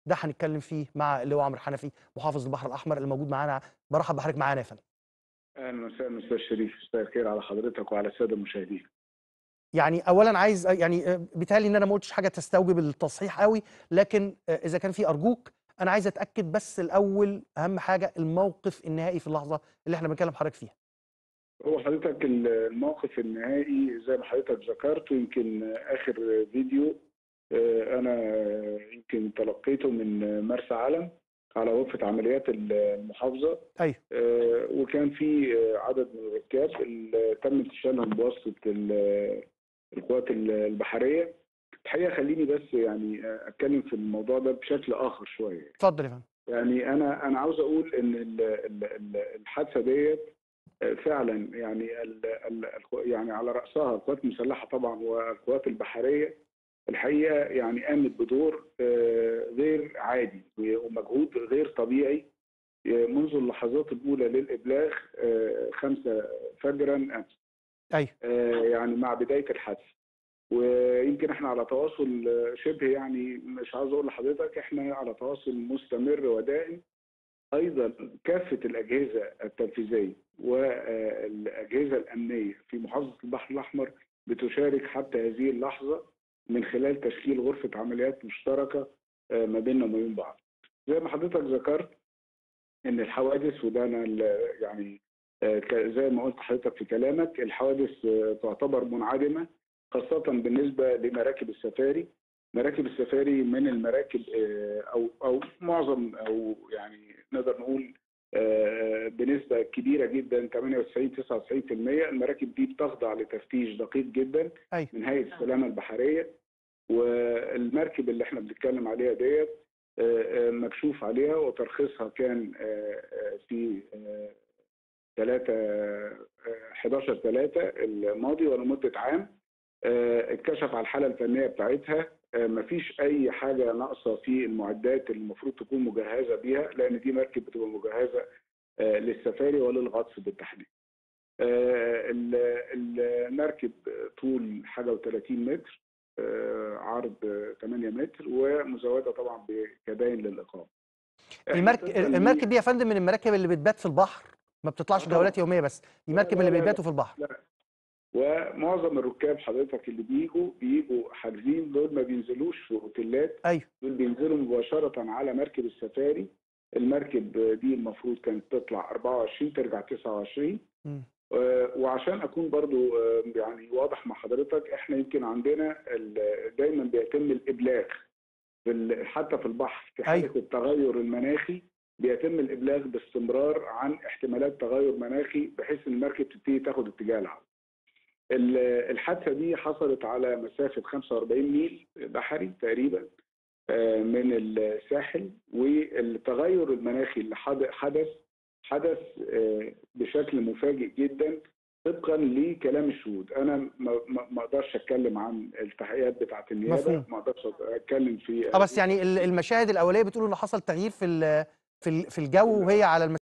ده هنتكلم فيه مع اللواء عمرو حنفي محافظ البحر الاحمر اللي موجود معانا برحب بحضرتك معانا يا فندم اهلا وسهلا استاذ شريف مساء الخير على حضرتك وعلى الساده المشاهدين يعني اولا عايز يعني آه، بيتهيألي ان انا ما قلتش حاجه تستوجب التصحيح قوي لكن آه، اذا كان في ارجوك انا عايز اتاكد بس الاول اهم حاجه الموقف النهائي في اللحظه اللي احنا بنتكلم حضرتك فيها هو حضرتك الموقف النهائي زي ما حضرتك ذكرت يمكن اخر فيديو آه، انا يمكن تلقيته من مرسى علم على غرفه عمليات المحافظه ايوه آه، وكان في آه، عدد من الركاب اللي تم انتشالهم بواسطه ال- القوات البحريه الحقيقه خليني بس يعني اتكلم في الموضوع ده بشكل اخر شويه اتفضل يا فندم يعني انا انا عاوز اقول ان ال- ال- ال- الحادثه ديت فعلا يعني ال ال يعني على راسها القوات المسلحه طبعا والقوات البحريه الحقيقه يعني قامت بدور آه، غير عادي ومجهود غير طبيعي آه، منذ اللحظات الاولى للابلاغ آه، خمسة فجرا امس ايوه آه، يعني مع بدايه الحادث ويمكن احنا على تواصل آه، شبه يعني مش عاوز اقول لحضرتك احنا على تواصل مستمر ودائم ايضا كافه الاجهزه التنفيذيه والاجهزه الامنيه في محافظه البحر الاحمر بتشارك حتى هذه اللحظه من خلال تشكيل غرفه عمليات مشتركه آه، ما بيننا وما بين بعض. زي ما حضرتك ذكرت ان الحوادث وده انا ال- يعني آه، ك- زي ما قلت حضرتك في كلامك الحوادث آه، تعتبر منعدمه خاصه بالنسبه لمراكب السفاري مراكب السفاري من المراكب آه، او او معظم او يعني نقدر نقول آه، بنسبه كبيره جدا 98 99% المراكب دي بتخضع لتفتيش دقيق جدا ايوه من هيئه السلامه البحريه والمركب اللي احنا بنتكلم عليها ديت آه، آه، مكشوف عليها وترخيصها كان آه، آه، في 3 11 3 الماضي ولمده عام آه، اتكشف على الحاله الفنيه بتاعتها آه، مفيش اي حاجه ناقصه في المعدات اللي المفروض تكون مجهزه بيها لان دي مركب بتبقى مجهزه آه، للسفاري وللغطس بالتحديد. آه، ال- المركب طول حاجه و30 متر آه، عرض آه، 8 متر ومزوده طبعا بكباين للاقامه. إحنا المركب طبقاً ل- المركب دي يا فندم من المراكب اللي بتبات في البحر ما بتطلعش آه طبعاً. جولات يوميه بس دي لا، مركب لا، اللي لا، لا. بيباتوا في البحر ومعظم الركاب حضرتك اللي بيجوا بيجوا حاجزين دول ما بينزلوش في اوتيلات ايوه دول بينزلوا مباشرة على مركب السفاري المركب دي المفروض كانت تطلع 24 ترجع 29 مم. آه، وعشان اكون برضو آه، يعني واضح مع حضرتك احنا يمكن عندنا ال- دايما بيتم الابلاغ في ال- حتى في البحر في حاله أيوة. التغير المناخي بيتم الابلاغ باستمرار عن احتمالات تغير مناخي بحيث ان المركب تبتدي تاخد اتجاه العودة. ال- الحادثه دي حصلت على مسافه 45 ميل بحري تقريبا آه، من الساحل والتغير المناخي اللي حد- حدث حدث آه، بشكل مفاجئ جدا طبقا لكلام الشهود انا ما ما- ما اقدرش اتكلم عن التحقيقات بتاعه النيابه مفهوم. ما اقدرش اتكلم في اه بس يعني ال- المشاهد الاوليه بتقول ان حصل تغيير في ال- في ال- في الجو وهي على